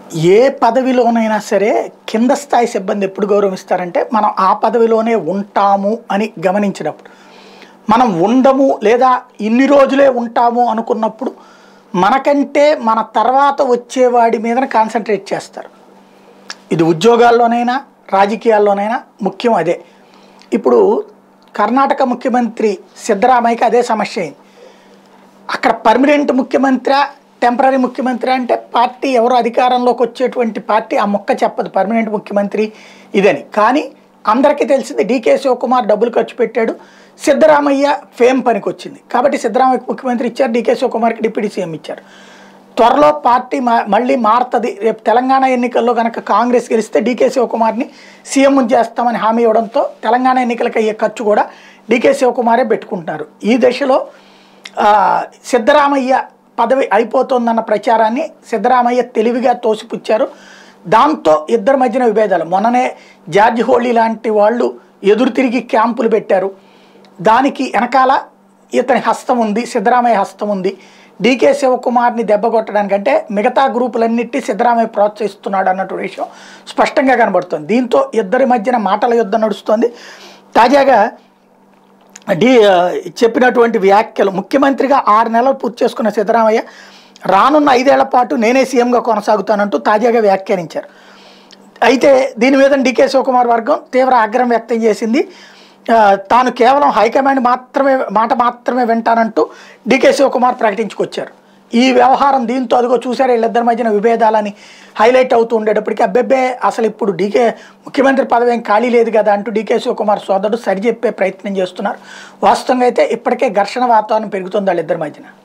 ఏ పదవిలోనైనా సరే కింద స్థాయి సిబ్బంది ఎప్పుడు గౌరవిస్తారంటే మనం ఆ పదవిలోనే ఉంటాము అని గమనించినప్పుడు మనం ఉండము లేదా ఇన్ని రోజులే ఉంటాము అనుకున్నప్పుడు మనకంటే మన తర్వాత వచ్చేవాడి మీద కాన్సన్ట్రేట్ చేస్తారు ఇది ఉద్యోగాల్లోనైనా రాజకీయాల్లోనైనా ముఖ్యం అదే ఇప్పుడు కర్ణాటక ముఖ్యమంత్రి సిద్ధరామయ్యకి అదే సమస్య అయింది అక్కడ పర్మనెంట్ ముఖ్యమంత్రి టెంపరీ ముఖ్యమంత్రి అంటే పార్టీ ఎవరు అధికారంలోకి వచ్చేటువంటి పార్టీ ఆ మొక్క చెప్పదు పర్మనెంట్ ముఖ్యమంత్రి ఇదని కానీ అందరికీ తెలిసింది డీకే శివకుమార్ డబ్బులు ఖర్చు పెట్టాడు సిద్ధరామయ్య ఫేమ్ పనికి వచ్చింది కాబట్టి సిద్ధరామయ్య ముఖ్యమంత్రి ఇచ్చారు డీకే శివకుమార్కి డిప్యూటీ సీఎం ఇచ్చారు త్వరలో పార్టీ మా- మళ్ళీ మారుతుంది రేపు తెలంగాణ ఎన్నికల్లో కనుక కాంగ్రెస్ గెలిస్తే డీకే శివకుమార్ని సీఎం చేస్తామని హామీ ఇవ్వడంతో తెలంగాణ ఎన్నికలకు అయ్యే ఖర్చు కూడా డీకే శివకుమారే పెట్టుకుంటున్నారు ఈ దశలో ఆ, సిద్ధరామయ్య పదవి అయిపోతుందన్న ప్రచారాన్ని సిద్ధరామయ్య తెలివిగా తోసిపుచ్చారు దాంతో ఇద్దరి మధ్యన విభేదాలు మొన్ననే జార్జ్ హోళీ లాంటి వాళ్ళు ఎదురు తిరిగి క్యాంపులు పెట్టారు దానికి వెనకాల ఇతని హస్తం ఉంది సిద్ధరామయ్య హస్తం ఉంది డీకే శివకుమార్ని దెబ్బ కొట్టడానికంటే మిగతా గ్రూపులన్నిటి సిద్ధరామయ్య ప్రోత్సహిస్తున్నాడు అన్నట్టు విషయం స్పష్టంగా కనబడుతుంది దీంతో ఇద్దరి మధ్యన మాటల యుద్ధం నడుస్తుంది తాజాగా డి చెప్పినటువంటి వ్యాఖ్యలు ముఖ్యమంత్రిగా ఆరు నెలలు పూర్తి చేసుకున్న సిద్ధరామయ్య రానున్న ఐదేళ్ల పాటు నేనే సీఎంగా కొనసాగుతానంటూ తాజాగా వ్యాఖ్యానించారు అయితే దీని మీద డీకే శివకుమార్ వర్గం తీవ్ర ఆగ్రహం వ్యక్తం చేసింది ఆ, తాను కేవలం హైకమాండ్ మాత్రమే మాట మాత్రమే వింటానంటూ డీకే శివకుమార్ ప్రకటించుకొచ్చారు ఈ వ్యవహారం దీంతో అదిగో చూసారా వీళ్ళిద్దరి మధ్యన విభేదాలని హైలైట్ అవుతూ ఉండేటప్పటికీ అబ్బెబ్బే అసలు ఇప్పుడు డీకే ముఖ్యమంత్రి పదవి ఏం ఖాళీ లేదు కదా అంటూ డీకే శివకుమార్ సోదరుడు సరిచెప్పే ప్రయత్నం చేస్తున్నారు వాస్తవంగా అయితే ఇప్పటికే ఘర్షణ వాతావరణం పెరుగుతుంది వాళ్ళిద్దరి మధ్యన